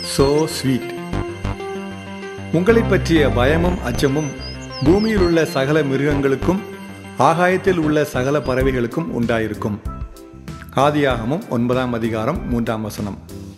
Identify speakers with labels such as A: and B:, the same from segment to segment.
A: so sweet உங்களை பற்றிய பயமும் அச்சமும் பூமியில் உள்ள சகல மிருகங்களுக்கும் ஆகாயத்தில் உள்ள சகல பறவைகளுக்கும் உண்டாயிருக்கும் ஆதியாகமும் ஒன்பதாம் அதிகாரம் மூன்றாம் வசனம்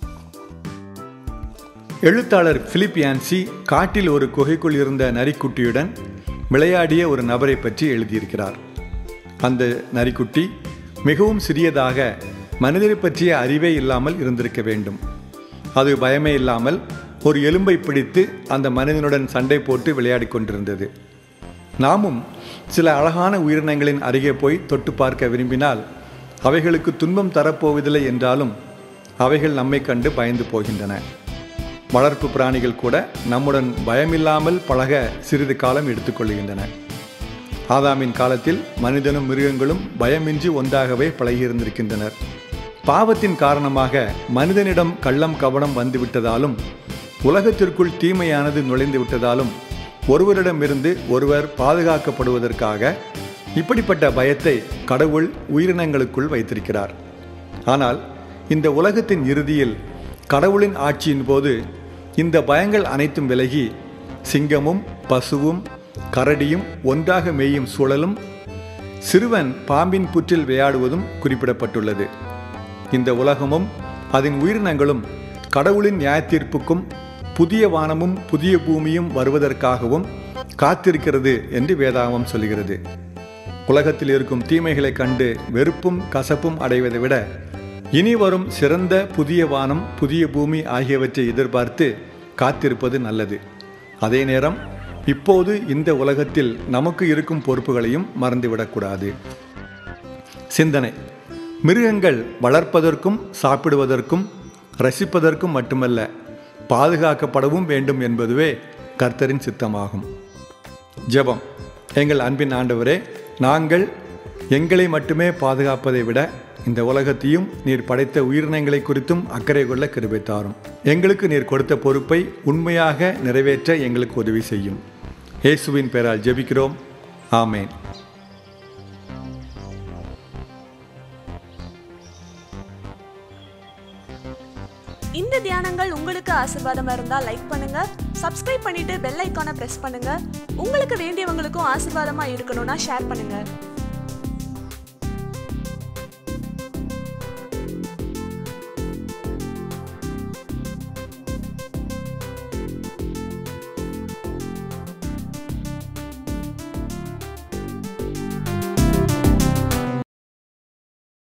A: எழுத்தாளர் பிலிப் யான்சி காட்டில் ஒரு குகைக்குள் இருந்த நரிக்குட்டியுடன் விளையாடிய ஒரு நபரை பற்றி எழுதியிருக்கிறார் அந்த நரிக்குட்டி மிகவும் சிறியதாக மனிதரை பற்றிய அறிவே இல்லாமல் இருந்திருக்க வேண்டும் அது பயமே இல்லாமல் ஒரு எலும்பை பிடித்து அந்த மனிதனுடன் சண்டை போட்டு விளையாடி கொண்டிருந்தது நாமும் சில அழகான உயிரினங்களின் அருகே போய் தொட்டு பார்க்க விரும்பினால் அவைகளுக்கு துன்பம் தரப்போவதில்லை என்றாலும் அவைகள் நம்மை கண்டு பயந்து போகின்றன வளர்ப்பு பிராணிகள் கூட நம்முடன் பயமில்லாமல் பழக சிறிது காலம் எடுத்துக்கொள்கின்றன ஆதாமின் காலத்தில் மனிதனும் மிருகங்களும் பயமின்றி ஒன்றாகவே பழகியிருந்திருக்கின்றனர் பாவத்தின் காரணமாக மனிதனிடம் கள்ளம் கவனம் வந்துவிட்டதாலும் உலகத்திற்குள் தீமையானது நுழைந்து விட்டதாலும் ஒருவரிடமிருந்து ஒருவர் பாதுகாக்கப்படுவதற்காக இப்படிப்பட்ட பயத்தை கடவுள் உயிரினங்களுக்குள் வைத்திருக்கிறார் ஆனால் இந்த உலகத்தின் இறுதியில் கடவுளின் ஆட்சியின் போது இந்த பயங்கள் அனைத்தும் விலகி சிங்கமும் பசுவும் கரடியும் ஒன்றாக மேயும் சூழலும் சிறுவன் பாம்பின் புற்றில் விளையாடுவதும் குறிப்பிடப்பட்டுள்ளது இந்த உலகமும் அதன் உயிரினங்களும் கடவுளின் நியாயத்தீர்ப்புக்கும் புதிய வானமும் புதிய பூமியும் வருவதற்காகவும் காத்திருக்கிறது என்று வேதாகமம் சொல்கிறது உலகத்தில் இருக்கும் தீமைகளை கண்டு வெறுப்பும் கசப்பும் அடைவதை விட இனி வரும் சிறந்த புதிய வானம் புதிய பூமி ஆகியவற்றை எதிர்பார்த்து காத்திருப்பது நல்லது அதே நேரம் இப்போது இந்த உலகத்தில் நமக்கு இருக்கும் பொறுப்புகளையும் மறந்துவிடக்கூடாது சிந்தனை மிருகங்கள் வளர்ப்பதற்கும் சாப்பிடுவதற்கும் ரசிப்பதற்கும் மட்டுமல்ல பாதுகாக்கப்படவும் வேண்டும் என்பதுவே கர்த்தரின் சித்தமாகும் ஜெபம் எங்கள் அன்பின் ஆண்டவரே நாங்கள் எங்களை மட்டுமே பாதுகாப்பதை விட இந்த உலகத்தையும் நீர் படைத்த உயிரினங்களை குறித்தும் அக்கறை கொள்ள கிருபை தாரும் எங்களுக்கு நீர் கொடுத்த பொறுப்பை உண்மையாக நிறைவேற்ற எங்களுக்கு உதவி செய்யும் இயேசுவின் பெயரால் ஜெபிக்கிறோம் ஆமேன்
B: இந்த தியானங்கள் உங்களுக்கு ஆசீர்வாதமா இருந்தா லைக் பண்ணுங்க சப்ஸ்கிரைப் பண்ணிட்டு பெல் ஐக்கானை பிரஸ் பண்ணுங்க உங்களுக்கு வேண்டியவங்களுக்கும் ஆசீர்வாதமா இருக்கணும்னா ஷேர் பண்ணுங்க